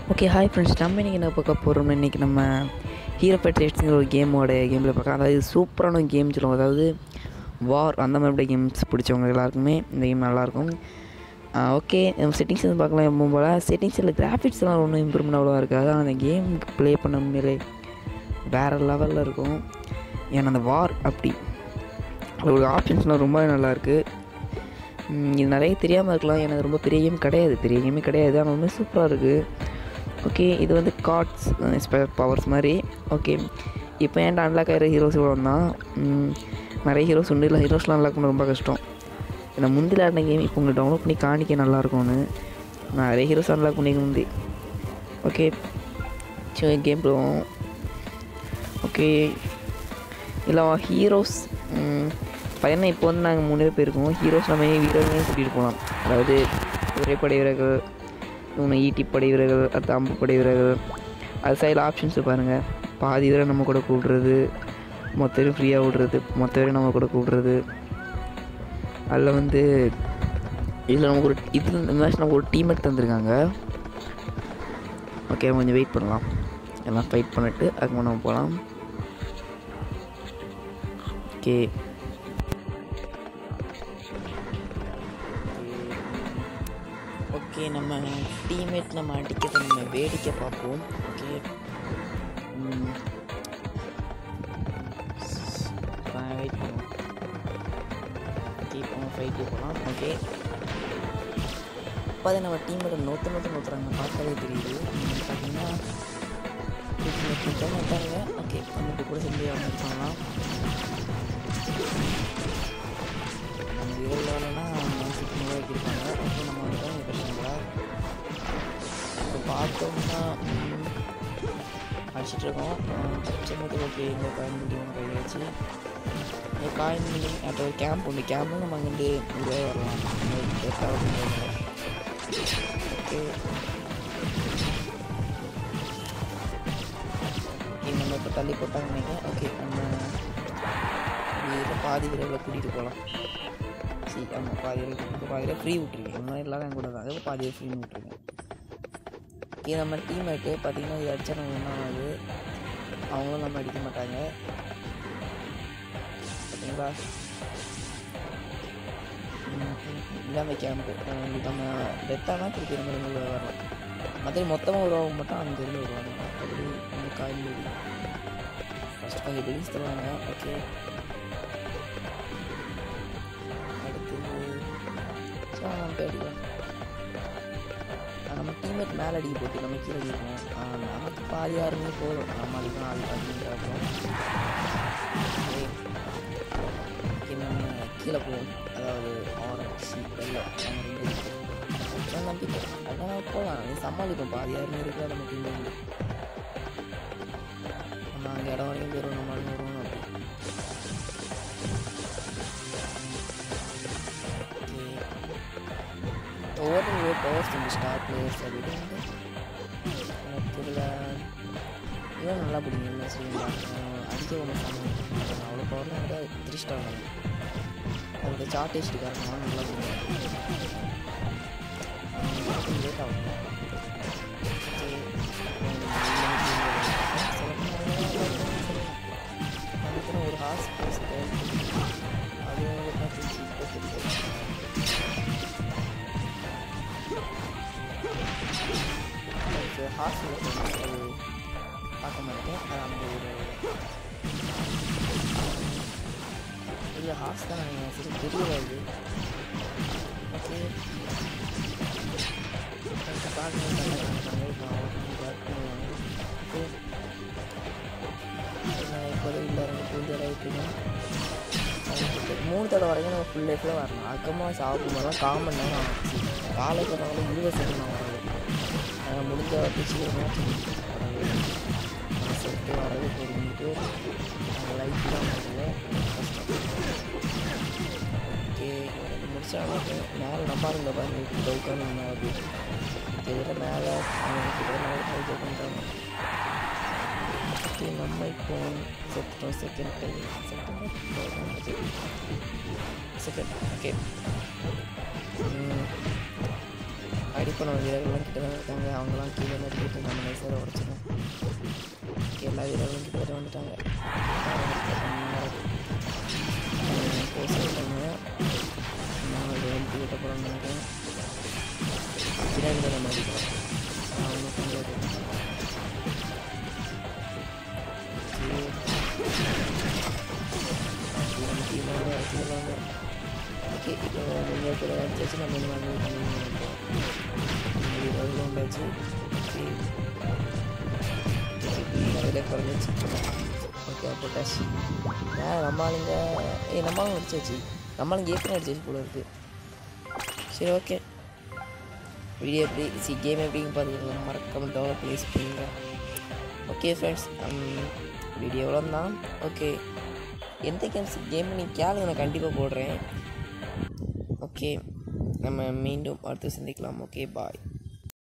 okay hi friends நம்ம இன்றைக்கி என்ன பார்க்க போகிறோம்னா இன்றைக்கி நம்ம ஹீரோ ஃபெட்ரேட்ஸுங்கிற ஒரு கேமோட கேமில் பார்க்கலாம் அதாவது சூப்பரான கேம் சொல்லுவோம் அதாவது வார் அந்த மாதிரி கேம்ஸ் பிடிச்சவங்க எல்லாருக்குமே இந்த கேம் நல்லாயிருக்கும் ஓகே நம்ம செட்டிங்ஸ் வந்து பார்க்கலாம் எப்பவும் போல் செட்டிங்ஸில் கிராஃபிக்ஸ்லாம் ஒன்றும் இம்ப்ரூவ்மெண்ட் அவ்வளோவா இருக்காது ஆனால் அந்த கேம் ப்ளே பண்ண உண்மையிலே வேறு லெவலில் இருக்கும் ஏன்னா அந்த வார் அப்படி அதோட ஆப்ஷன்ஸ்லாம் ரொம்ப நல்லாயிருக்கு இது நிறைய தெரியாமல் இருக்கலாம் ஏன்னா அது ரொம்ப பெரிய கேம் கிடையாது பெரிய கேமே கிடையாது ஆனால் ரொம்ப சூப்பராக இருக்குது ஓகே இது வந்து கார்ட்ஸ் ஸ்பெஷல் பவர்ஸ் மாதிரி ஓகே இப்போ ஏன்டா அன்லாக் ஆகிற ஹீரோஸ் இவ்வளோ தான் நிறைய ஹீரோஸ் உண்டு இல்லை ஹீரோஸ்லாம் அன்லாக் பண்ண ரொம்ப கஷ்டம் ஏன்னா முந்தி விளாடின கேம் இப்போ உங்களுக்கு டவுன்லோட் பண்ணி காணிக்க நல்லாயிருக்கும்னு நான் நிறைய ஹீரோஸ் அன்லாக் பண்ணிக்க முந்தி ஓகே சரி கேம் போவோம் ஓகே இல்லை ஹீரோஸ் பார்த்தீங்கன்னா இப்போ வந்து நாங்கள் மூணு பேர் போயிருக்கோம் ஹீரோஸ் நம்ம வீரர்களே கூட்டிகிட்டு போகலாம் அதாவது உரைப்படை வீரர்கள் இவங்க ஈட்டி படை வீரர்கள் அடுத்து அம்பு படை வீரர்கள் அது சைடில் ஆப்ஷன்ஸ் பாருங்கள் பாதி வரை நம்ம கூட கூப்பிட்றது மொத்த பேரும் ஃப்ரீயாக விடுறது மொத்த பேரும் நம்ம கூட கூப்பிட்றது அதில் வந்து இதில் நமக்கு ஒரு இதில் இந்த மேட்ச் நமக்கு ஒரு டீமேட் தந்திருக்காங்க ஓகே கொஞ்சம் வெயிட் பண்ணலாம் எல்லாம் ஃபைட் பண்ணிவிட்டு அதுக்கு நம்ம போகலாம் ஓகே ஓகே நம்ம டீம்மேட் நம்ம அடிக்கிறத நம்ம வேடிக்கை பார்ப்போம் ஓகே வெயிட் பண்ணுவோம் ஓகே இப்போ ஃபைட்டு போகலாம் ஓகே இப்போ அதை நம்ம டீம்மேட்டை நோத்து நோத்து நோத்துறாங்க பார்த்தாலே தெரியுது பார்த்தீங்கன்னா நோட்டாங்க ஓகே நம்ம கூட சேர்ந்து அவங்க பண்ணலாம் நம்ம வீரர்கள்னா மனசுக்கு நோய் வைக்கிருப்பாங்க அப்போ நம்ம வந்து தான் பிரச்சனை இப்போ பார்த்தோம்னா அடிச்சிட்டு இருக்கோம் பச்சை மட்டும் ஓகே இந்த காயின் பண்ணி ஒன்று கையில் வச்சு இந்த காயின் பண்ணி அப்போ ஒரு கேம்ப் உண்டு கேம்பும் நம்ம அங்கேருந்து உள்ளே வரலாம் ஓகே நம்ம இப்போ தள்ளி போட்டாங்க நினைக்கிறேன் ஓகே நம்ம வீட்டில் பாதி வீரர்களை கூட்டிகிட்டு போகலாம் சரி ஆமாம் பாதி வீரர் கூட்டிகிட்டு பாதி ஃப்ரீ விட்ருக்கேன் இந்த மாதிரி எல்லாரும் கூட தான் அதில் பாதி ஃப்ரீ விட்ருக்கேன் இது நம்ம டீம்மேட்டு பார்த்தீங்கன்னா இது அடித்தா நம்ம என்ன ஆகுது அவங்களும் நம்ம அடிக்க மாட்டாங்க பார்த்தீங்களா இல்லாமல் கேம்ப்பு நம்ம டெத்தானால் திருப்பி நம்ம ரெண்டு வரலாம் மற்றபடி மொத்தமாக உருவாக மட்டும் அங்கேருந்து வருவாங்க மற்றபடி நம்ம காயின் பில்டிங் ஃபஸ்ட் கொஞ்சம் பில்டிங்ஸ் தருவாங்க ஓகே அடுத்தது ஸோ நம்ம அடிக்கலாம் நம்ம டீம்மேட் மேலே அடிக்க போட்டு நம்ம கீழே அடிக்கணும் நமக்கு பாதி யாருமே போதும் நம்ம அடிக்கலாம் ஆள் அடிக்கிட்டு அப்புறம் ஓகே நம்ம கீழே போவோம் அதாவது ஆரஞ்சு வெள்ளம் நம்ம நம்பிக்கை அதான் போகலாம் நீ சமாளிப்போம் பாதி யாருமே இருக்கா நம்ம டீம் நம்ம அங்கே இடம் வரைக்கும் போயிடும் நம்ம அங்கே வருவோம் அப்படி ஓவர் ஓவர் பவர்ஸ் இந்த ஸ்டார் பிளேயர்ஸ் அப்படின்னு எனக்கு இதில் இவன் நல்லா பிடிக்கும் என்ன சரிங்களா அடிக்க ஒன்று சாமி அவ்வளோ பவர்லாம் விட த்ரீ ஸ்டார் தான் அதுக்கு சார்ட் டேஸ்ட்டுக்காரங்க நல்லா பிடிக்கும் லேட் ஆகும் ஒரு ஹார்ஸ் பேசிட்டு அது பார்த்து ஹாஸ்பிட்டல் பார்க்க மாட்டேன் அது அந்த ஒரு இல்லை ஹாஸ் தான் நான் சரி தெரியல இது ஓகே இப்போதான் இல்லை ரெண்டு பூஜை ஆகிட்டுருக்கேன் மூணு தடவை வரைக்கும் நம்ம ஃபுல் லைஃப்பில் வரலாம் அக்கமாக சாப்பிடும் போதெல்லாம் காமன் நேரம் ஆச்சு காலைக்கு வரவங்க இருபது செகண்ட் நான் வரது நாங்கள் முடிஞ்ச வரைக்கும் சீக்கிரமாக சொல்லிட்டு வரது பொறுங்கிட்டு நாங்கள் லைஃப் தான் வரல கஷ்டம் ஓகே முடிச்சாங்க மேலே நம்ம இருந்த பாருங்க டவுக்கான என்ன அப்படி கிட்டத்தட்ட மேலே கிட்ட மேலே ட்ரை பண்ணிட்டாங்க ஓகே நம்ம இப்போ செத்துட்டோம் செகண்ட் டைம் செகண்ட் ஓகே அடிப்பண வீரர்கள்லாம் கிட்ட தான் இருக்காங்க அவங்களாம் கீழே நிறுத்திட்டு நம்ம நைஸாக உடச்சிடும் எல்லா வீரர்களும் கிட்ட வந்துட்டாங்க போஸ்ட் பண்ணுவேன் நான் ஒரு எழுத்து கிட்ட போகிறோம்னு நினைக்கிறேன் பின்னாடி தான் நம்ம அடிக்கிறோம் ஒன்றும் முடியாது ஓகே இப்போ நீங்கள் கூட அடிச்சாச்சு நம்ம இந்த மாதிரி பண்ணிருக்கோம் அதில் உண்டாச்சு அதில் குறைஞ்சிச்சு ஓகே போட்டாச்சு ஏன் நம்ம ஆளுங்க ஏ நம்ம ஆளுங்க அடிச்சாச்சு நம்ம ஆளுங்க ஏற்கனவே அடிச்சாச்சு போல இருக்குது சரி ஓகே வீடியோ எப்படி சி கேம் எப்படின்னு பார்த்தீங்கன்னா மறக்காம டவுன்லோட் ப்ளேஸ் பண்ணுங்க ஓகே ஃப்ரெண்ட்ஸ் வீடியோ எவ்வளோ தான் ஓகே எந்த கேம்ஸ் கேம் நீ கேளுங்க நான் கண்டிப்பாக போடுறேன் ஓகே நம்ம மீண்டும் அடுத்து சந்திக்கலாம் ஓகே பாய்